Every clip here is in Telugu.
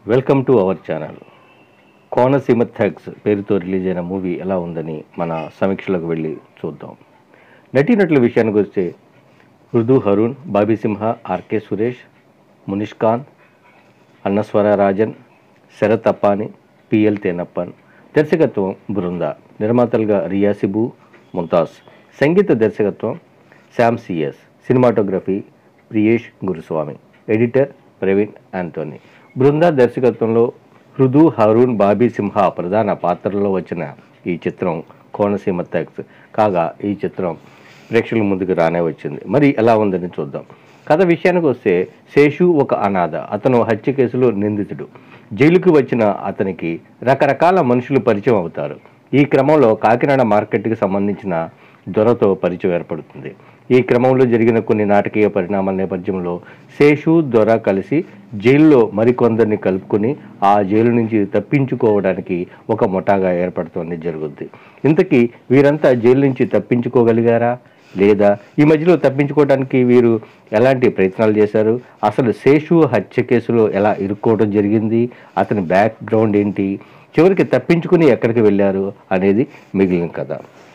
welcome to our channel Konaseema thugs పేరుతో రిలీజ్ అయిన మూవీ ఎలా ఉందని మన సమీక్షలోకి వెళ్ళి చూద్దాం నటీనటుల విషయానికి వస్తే మృదు హరుణ్ బాబీ సింహ ఆర్కే సురేష్ మునిష్ ఖాన్ అన్నస్వర రాజన్ శరత్ అప్పాని పిఎల్ తేనప్పన్ దర్శకత్వం బృంద నిర్మాతలుగా రియా సిబు ముంతాజ్ సంగీత దర్శకత్వం Sam CS cinematography Priyesh Guruswamy editor Praveen Antony Brinda దర్శకత్వంలో హృదు హరుణ్ బాబీ సింహ ప్రధాన పాత్రలో వచ్చిన ఈ చిత్రం కోనసీమ థ్యాక్స్ కాగా ఈ చిత్రం ప్రేక్షకుల ముందుకు రానే వచ్చింది మరి ఎలా ఉందని చూద్దాం కథ విషయానికి వస్తే శేషు ఒక అనాథ అతను హత్య కేసులో నిందితుడు జైలుకు వచ్చిన అతనికి రకరకాల మనుషులు పరిచయం అవుతారు ఈ క్రమంలో కాకినాడ మార్కెట్కి సంబంధించిన దొరతో పరిచయం ఏర్పడుతుంది ఈ క్రమంలో జరిగిన కొన్ని నాటకీయ పరిణామాల నేపథ్యంలో శేషు దొర కలిసి జైల్లో మరికొందరిని కలుపుకొని ఆ జైలు నుంచి తప్పించుకోవడానికి ఒక ముఠాగా ఏర్పడుతుంది జరుగుద్ది ఇంతకీ వీరంతా జైలు నుంచి తప్పించుకోగలిగారా లేదా ఈ మధ్యలో తప్పించుకోవడానికి వీరు ఎలాంటి ప్రయత్నాలు చేశారు అసలు శేషు హత్య కేసులో ఎలా ఇరుక్కోవడం జరిగింది అతని బ్యాక్గ్రౌండ్ ఏంటి చివరికి తప్పించుకుని ఎక్కడికి వెళ్ళారు అనేది మిగిలిన కథ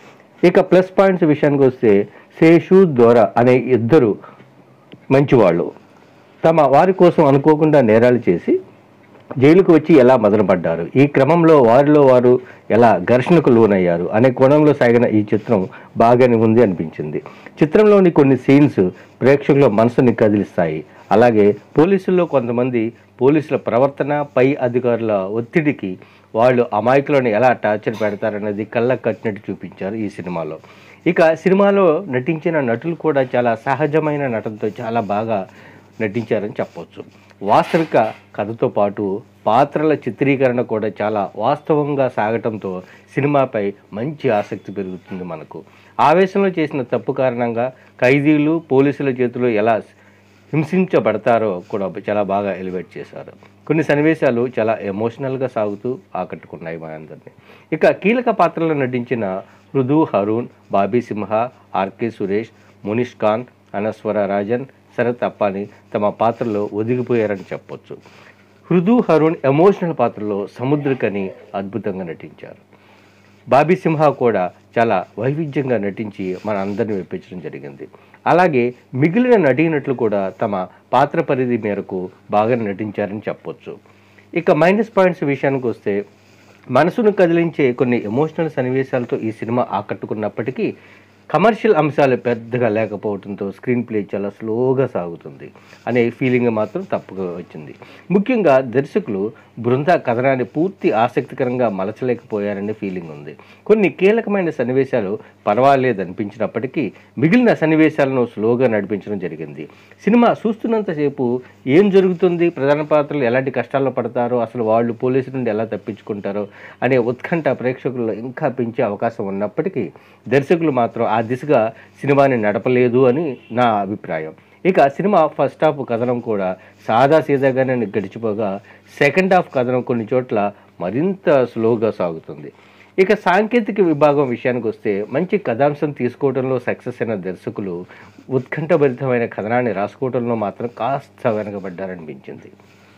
ఇక ప్లస్ పాయింట్స్ విషయానికి వస్తే శేషు దొర అనే ఇద్దరు మంచివాళ్ళు తమ వారి కోసం అనుకోకుండా నేరాలు చేసి జైలుకు వచ్చి ఎలా మొదలుపడ్డారు ఈ క్రమంలో వారిలో వారు ఎలా ఘర్షణకు లోనయ్యారు అనే కోణంలో సాగిన ఈ చిత్రం బాగానే ఉంది అనిపించింది చిత్రంలోని కొన్ని సీన్స్ ప్రేక్షకుల మనసుని కదిలిస్తాయి అలాగే పోలీసుల్లో కొంతమంది పోలీసుల ప్రవర్తన పై అధికారుల ఒత్తిడికి వాళ్ళు అమాయకులను ఎలా టార్చర్ పెడతారనేది కళ్ళకు కట్టినట్టు చూపించారు ఈ సినిమాలో ఇక సినిమాలో నటించిన నటులు కూడా చాలా సహజమైన నటనతో చాలా బాగా నటించారని చెప్పవచ్చు వాస్తవిక కథతో పాటు పాత్రల చిత్రీకరణ కూడా చాలా వాస్తవంగా సాగటంతో సినిమాపై మంచి ఆసక్తి పెరుగుతుంది మనకు ఆవేశంలో చేసిన తప్పు కారణంగా ఖైదీలు పోలీసుల చేతిలో ఎలా హింసించబడతారో కూడా చాలా బాగా ఎలివేట్ చేశారు కొన్ని సన్నివేశాలు చాలా ఎమోషనల్గా సాగుతూ ఆకట్టుకున్నాయి మా అందరినీ ఇక కీలక పాత్రలో నటించిన మృదు హరుణ్ బాబీ సింహ ఆర్కే సురేష్ మునిష్ ఖాన్ అనస్వర రాజన్ శరత్ అప్పాని తమ పాత్రలో ఒదిగిపోయారని చెప్పొచ్చు హృదు హరుణ్ ఎమోషనల్ పాత్రలో సముద్రకని అద్భుతంగా నటించారు బాబీ సింహ కూడా చాలా వైవిధ్యంగా నటించి మన అందరిని మెప్పించడం జరిగింది అలాగే మిగిలిన నటీనటులు కూడా తమ పాత్ర పరిధి మేరకు బాగా నటించారని చెప్పొచ్చు ఇక మైనస్ పాయింట్స్ విషయానికి వస్తే మనసును కదిలించే కొన్ని ఎమోషనల్ సన్నివేశాలతో ఈ సినిమా ఆకట్టుకున్నప్పటికీ కమర్షియల్ అంశాలు పెద్దగా లేకపోవడంతో స్క్రీన్ ప్లే చాలా స్లోగా సాగుతుంది అనే ఫీలింగ్ మాత్రం తప్పుగా వచ్చింది ముఖ్యంగా దర్శకులు బృంద కథనాన్ని పూర్తి ఆసక్తికరంగా మలచలేకపోయారనే ఫీలింగ్ ఉంది కొన్ని కీలకమైన సన్నివేశాలు పర్వాలేదు అనిపించినప్పటికీ మిగిలిన సన్నివేశాలను స్లోగా నడిపించడం జరిగింది సినిమా చూస్తున్నంతసేపు ఏం జరుగుతుంది ప్రధాన పాత్రలు ఎలాంటి కష్టాల్లో పడతారో అసలు వాళ్ళు పోలీసు నుండి ఎలా తప్పించుకుంటారో అనే ఉత్కంఠ ప్రేక్షకుల్లో ఇంకా పెంచే అవకాశం ఉన్నప్పటికీ దర్శకులు మాత్రం ఆ దిశగా సినిమాని నడపలేదు అని నా అభిప్రాయం ఇక సినిమా ఫస్ట్ హాఫ్ కథనం కూడా సాదా సీదాగానే గడిచిపోగా సెకండ్ హాఫ్ కథనం కొన్ని చోట్ల మరింత స్లోగా సాగుతుంది ఇక సాంకేతిక విభాగం విషయానికి వస్తే మంచి కథాంశం తీసుకోవడంలో సక్సెస్ అయిన దర్శకులు ఉత్కంఠభరితమైన కథనాన్ని రాసుకోవడంలో మాత్రం కాస్త వెనకబడ్డారనిపించింది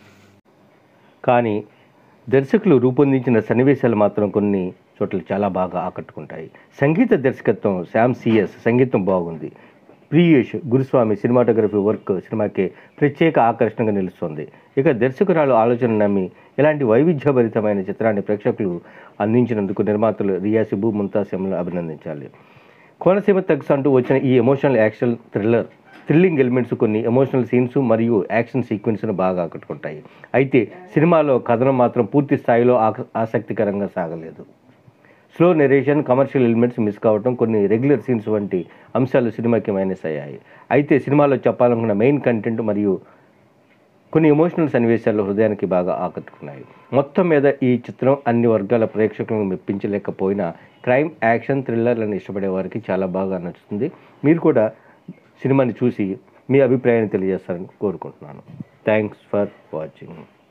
కానీ దర్శకులు రూపొందించిన సన్నివేశాలు మాత్రం కొన్ని చోట్ల చాలా బాగా ఆకట్టుకుంటాయి సంగీత దర్శకత్వం శామ్ సిఎస్ సంగీతం బాగుంది ప్రియేష్ గురుస్వామి సినిమాటోగ్రఫీ వర్క్ సినిమాకి ప్రత్యేక ఆకర్షణగా నిలుస్తుంది ఇక దర్శకురాలు ఆలోచన నమ్మి ఇలాంటి వైవిధ్యభరితమైన చిత్రాన్ని ప్రేక్షకులు అందించినందుకు నిర్మాతలు రియాసిబు ముంతాసెంలను అభినందించాలి కోనసీమ తగ్స్ అంటూ వచ్చిన ఈ emotional action thriller thrilling elements కొన్ని ఎమోషనల్ సీన్స్ మరియు యాక్షన్ సీక్వెన్స్ను బాగా ఆకట్టుకుంటాయి అయితే సినిమాలో కథనం మాత్రం పూర్తి స్థాయిలో ఆక- ఆసక్తికరంగా సాగలేదు slow narration commercial elements miss కావడం కొన్ని రెగ్యులర్ సీన్స్ వంటి అంశాలు సినిమాకి మైనస్ అయ్యాయి అయితే సినిమాలో చెప్పాలనుకున్న మెయిన్ కంటెంట్ మరియు కొన్ని ఎమోషనల్ సన్నివేశాలు హృదయానికి బాగా ఆకట్టుకున్నాయి మొత్తం మీద ఈ చిత్రం అన్ని వర్గాల ప్రేక్షకులను మెప్పించలేకపోయినా క్రైమ్ యాక్షన్ థ్రిల్లర్లను ఇష్టపడే వారికి చాలా బాగా నచ్చుతుంది మీరు కూడా సినిమాని చూసి మీ అభిప్రాయాన్ని తెలియజేస్తారని కోరుకుంటున్నాను థ్యాంక్స్ ఫర్ వాచింగ్